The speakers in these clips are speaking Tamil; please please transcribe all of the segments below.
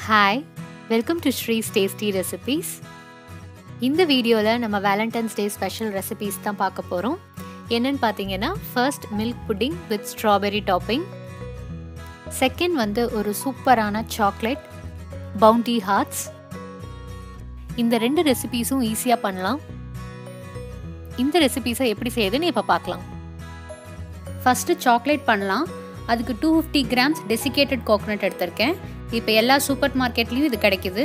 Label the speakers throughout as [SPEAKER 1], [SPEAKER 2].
[SPEAKER 1] hi welcome to Sree's tasty recipes இந்த வீடியோவில் நம்ம வேலண்டைன்ஸ் டே ஸ்பெஷல் ரெசிபீஸ் தான் பார்க்க போகிறோம் என்னன்னு பார்த்தீங்கன்னா first milk pudding with strawberry topping second வந்து ஒரு சூப்பரான சாக்லேட் பவுண்டி ஹார்ட்ஸ் இந்த ரெண்டு ரெசிபீஸும் ஈஸியாக பண்ணலாம் இந்த ரெசிபீஸை எப்படி செய்யுதுன்னு இப்போ பார்க்கலாம் ஃபஸ்ட்டு சாக்லேட் பண்ணலாம் அதுக்கு two fifty grams desiccated coconut எடுத்திருக்கேன் இப்போ எல்லா சூப்பர் மார்க்கெட்லேயும் இது கிடைக்குது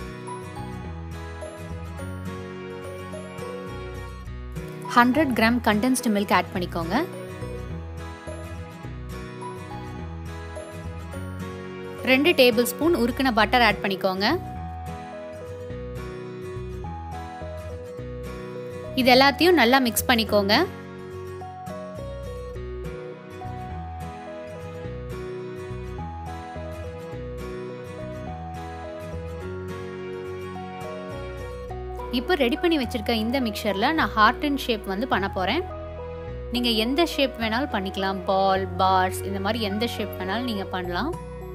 [SPEAKER 1] hundred gram condensed milk add பண்ணிக்கோங்க ரெண்டு டேபிள் ஸ்பூன் உருக்கின பட்டர் ஆட் பண்ணிக்கோங்க இது எல்லாத்தையும் நல்லா மிக்ஸ் பண்ணிக்கோங்க இப்போ ரெடி பண்ணி வச்சுருக்க இந்த மிக்சரில் நான் ஹார்ட் அண்ட் ஷேப் வந்து பண்ண போகிறேன் நீங்கள் எந்த ஷேப் வேணாலும் பண்ணிக்கலாம் பால் பார்ஸ் இந்த மாதிரி எந்த ஷேப் வேணாலும் நீங்கள் பண்ணலாம்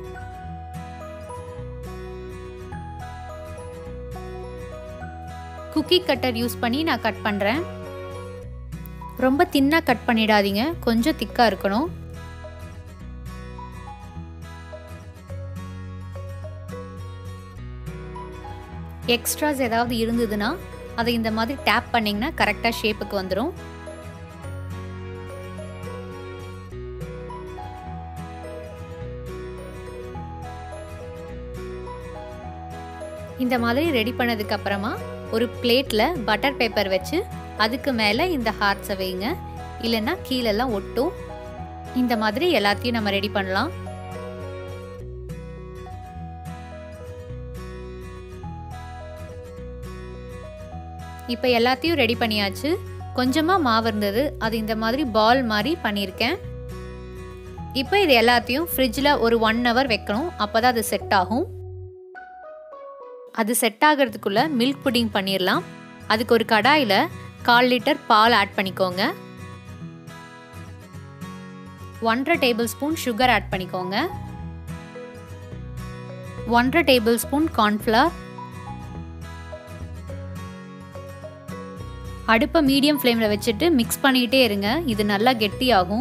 [SPEAKER 1] குக்கி கட்டர் யூஸ் பண்ணி நான் கட் பண்ணுறேன் ரொம்ப தின்னாக கட் பண்ணிடாதீங்க கொஞ்சம் திக்காக இருக்கணும் எக்ஸ்ட்ராஸ் ஏதாவது இருந்ததுன்னா அதை இந்த மாதிரி டேப் பண்ணிங்கன்னா கரெக்டாக ஷேப்புக்கு வந்துடும் இந்த மாதிரி ரெடி பண்ணதுக்கு அப்புறமா ஒரு பிளேட்டில் பட்டர் பேப்பர் வச்சு அதுக்கு மேலே இந்த ஹார்ட்ஸை வைங்க இல்லைன்னா கீழெல்லாம் ஒட்டும் இந்த மாதிரி எல்லாத்தையும் நம்ம ரெடி பண்ணலாம் இப்போ எல்லாத்தையும் ரெடி பண்ணியாச்சு கொஞ்சமாக மாவு இருந்தது அது இந்த மாதிரி பால் மாதிரி பண்ணியிருக்கேன் இப்போ இது எல்லாத்தையும் ஃப்ரிட்ஜில் ஒரு ஒன் ஹவர் வைக்கணும் அப்போ தான் அது செட் ஆகும் அது செட் ஆகிறதுக்குள்ளே மில்க் புட்டிங் பண்ணிடலாம் அதுக்கு ஒரு கடாயில் கால் லிட்டர் பால் ஆட் பண்ணிக்கோங்க ஒன்றரை டேபிள் ஸ்பூன் சுகர் ஆட் பண்ணிக்கோங்க ஒன்றரை டேபிள் ஸ்பூன் கார்ன்ஃப்ளவர் அடுப்பை மீடியம் ஃப்ளேமில் வச்சுட்டு மிக்ஸ் பண்ணிக்கிட்டே இருங்க இது நல்லா கெட்டியாகும்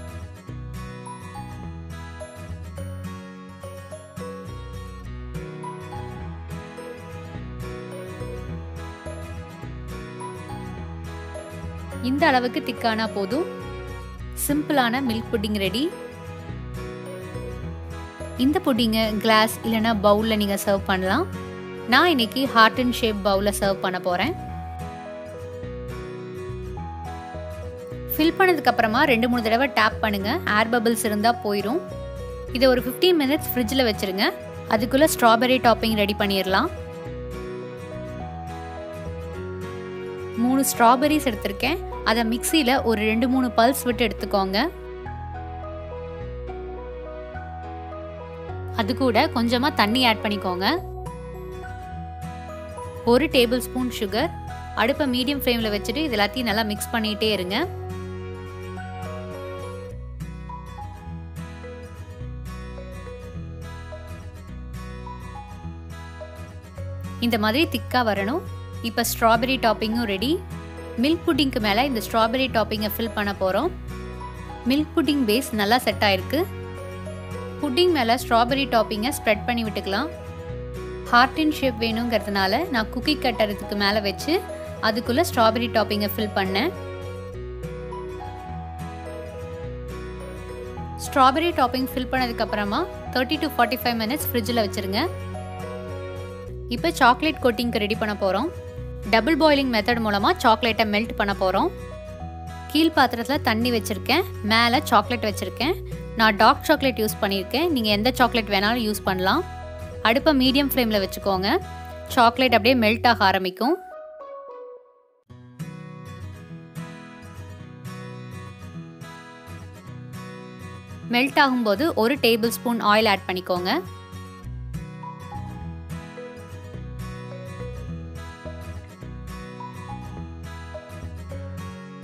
[SPEAKER 1] இந்த அளவுக்கு திக்கானா போதும் சிம்பிளான மில்க் புட்டிங் ரெடி இந்த புட்டிங்கை கிளாஸ் இல்லைனா பவுலில் நீங்கள் சர்வ் பண்ணலாம் நான் இன்னைக்கு ஹார்ட் அண்ட் ஷேப் பவுலில் சர்வ் பண்ண போகிறேன் ஃபில் பண்ணதுக்கப்புறமா ரெண்டு மூணு தடவை டேப் பண்ணுங்கள் ஏர் பபிள்ஸ் இருந்தால் போயிடும் இதை ஒரு ஃபிஃப்டீன் மினிட்ஸ் ஃப்ரிட்ஜில் வச்சுருங்க அதுக்குள்ளே ஸ்ட்ராபெரி டாப்பிங் ரெடி பண்ணிடலாம் மூணு ஸ்ட்ராபெரிஸ் எடுத்திருக்கேன் அதை மிக்சியில் ஒரு ரெண்டு மூணு பல்ஸ் விட்டு எடுத்துக்கோங்க அது கூட கொஞ்சமாக தண்ணி ஆட் பண்ணிக்கோங்க ஒரு டேபிள் ஸ்பூன் சுகர் அடுப்பை மீடியம் ஃப்ளேமில் வச்சுட்டு இது எல்லாத்தையும் நல்லா மிக்ஸ் பண்ணிகிட்டே இருங்க இந்த மாதிரி திக்காக வரணும் இப்போ ஸ்ட்ராபெரி டாப்பிங்கும் ரெடி மில்க் புட்டிங்க்கு மேலே இந்த ஸ்ட்ராபெரி டாப்பிங்கை ஃபில் பண்ண போகிறோம் மில்க் புட்டிங் பேஸ் நல்லா செட் ஆயிருக்கு புட்டிங் மேலே ஸ்ட்ராபெரி டாப்பிங்கை ஸ்ப்ரெட் பண்ணி விட்டுக்கலாம் ஹார்ட் இன் ஷேப் வேணுங்கிறதுனால நான் குக்கி கட்டறதுக்கு மேலே வச்சு அதுக்குள்ளே ஸ்ட்ராபெரி டாப்பிங்கை ஃபில் பண்ணேன் ஸ்ட்ராபெரி டாப்பிங் ஃபில் பண்ணதுக்கப்புறமா thirty to forty five minutes ஃப்ரிட்ஜில் வச்சுருங்க இப்போ சாக்லேட் கோட்டிங்க்கு ரெடி பண்ண போகிறோம் டபுள் பாயிலிங் மெத்தட் மூலமாக சாக்லேட்டை மெல்ட் பண்ண போகிறோம் கீழ் பாத்திரத்தில் தண்ணி வச்சுருக்கேன் மேலே சாக்லேட் வச்சுருக்கேன் நான் டார்க் சாக்லேட் யூஸ் பண்ணியிருக்கேன் நீங்கள் எந்த சாக்லேட் வேணாலும் யூஸ் பண்ணலாம் அடுப்பை மீடியம் ஃப்ளேமில் வச்சுக்கோங்க சாக்லேட் அப்படியே மெல்ட் ஆக ஆரம்பிக்கும் மெல்ட் ஆகும்போது ஒரு டேபிள் ஸ்பூன் ஆயில் ஆட் பண்ணிக்கோங்க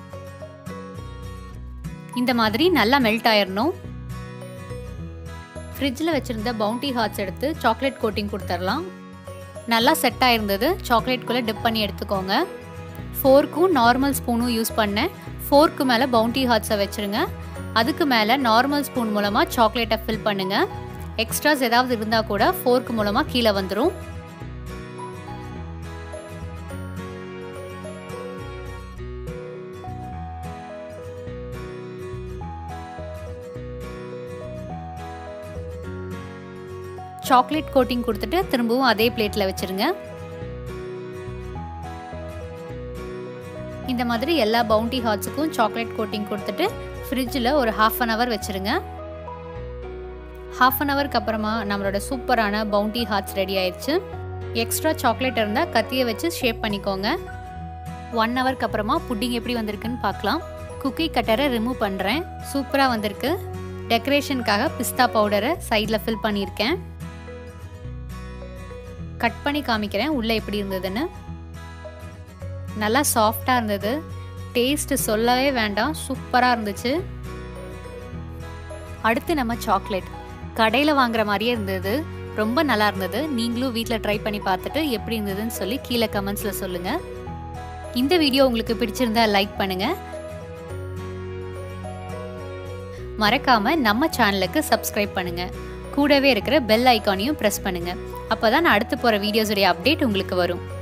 [SPEAKER 1] இந்த மாதிரி நல்லா மெல்ட் ஆயிடணும் ஃப்ரிட்ஜில் வச்சுருந்த பவுண்டி ஹார்ட்ஸ் எடுத்து சாக்லேட் கோட்டிங் கொடுத்துடலாம் நல்லா செட் ஆயிருந்தது சாக்லேட்குள்ளே டிப் பண்ணி எடுத்துக்கோங்க ஃபோர்க்கும் நார்மல் ஸ்பூனும் யூஸ் பண்ணேன் ஃபோர்க்கு மேலே பவுண்டி ஹார்ட்ஸை வச்சுருங்க அதுக்கு மேலே நார்மல் ஸ்பூன் மூலமாக சாக்லேட்டை ஃபில் பண்ணுங்கள் எக்ஸ்ட்ராஸ் ஏதாவது இருந்தால் கூட ஃபோர்க்கு மூலமாக கீழே வந்துடும் சாக்லேட் கோட்டிங் கொடுத்துட்டு திரும்பவும் அதே பிளேட்டில் வச்சுருங்க இந்த மாதிரி எல்லா பவுண்டி ஹார்ட்ஸுக்கும் சாக்லேட் கோட்டிங் கொடுத்துட்டு ஃப்ரிட்ஜில் ஒரு ஹாஃப் அன் ஹவர் வச்சுருங்க ஹாஃப் அன் ஹவருக்கு அப்புறமா நம்மளோட சூப்பரான பவுண்டி ஹார்ட்ஸ் ரெடி ஆயிடுச்சு எக்ஸ்ட்ரா சாக்லேட் இருந்தால் கத்தியை வச்சு ஷேப் பண்ணிக்கோங்க ஒன் ஹவருக்கு அப்புறமா புட்டிங் எப்படி வந்திருக்குன்னு பார்க்கலாம் குக்கி கட்டரை ரிமூவ் பண்ணுறேன் சூப்பராக வந்திருக்கு டெக்கரேஷனுக்காக பிஸ்தா பவுடரை சைடில் ஃபில் பண்ணியிருக்கேன் கட் பண்ணி காமிக்கிறேன் உள்ளே எப்படி இருந்ததுன்னு நல்லா சாஃப்டாக இருந்தது டேஸ்ட்டு சொல்லவே வேண்டாம் சூப்பராக இருந்துச்சு அடுத்து நம்ம சாக்லேட் கடையில் வாங்குற மாதிரியே இருந்தது ரொம்ப நல்லா இருந்தது நீங்களும் வீட்டில் ட்ரை பண்ணி பார்த்துட்டு எப்படி இருந்ததுன்னு சொல்லி கீழே கமெண்ட்ஸில் சொல்லுங்கள் இந்த வீடியோ உங்களுக்கு பிடிச்சிருந்தா லைக் பண்ணுங்கள் மறக்காம நம்ம சேனலுக்கு சப்ஸ்கிரைப் பண்ணுங்க கூடவே இருக்கிற பெல் ஐக்கானையும் ப்ரெஸ் பண்ணுங்க அப்பதான் நான் அடுத்து போற வீடியோஸுடைய அப்டேட் உங்களுக்கு வரும்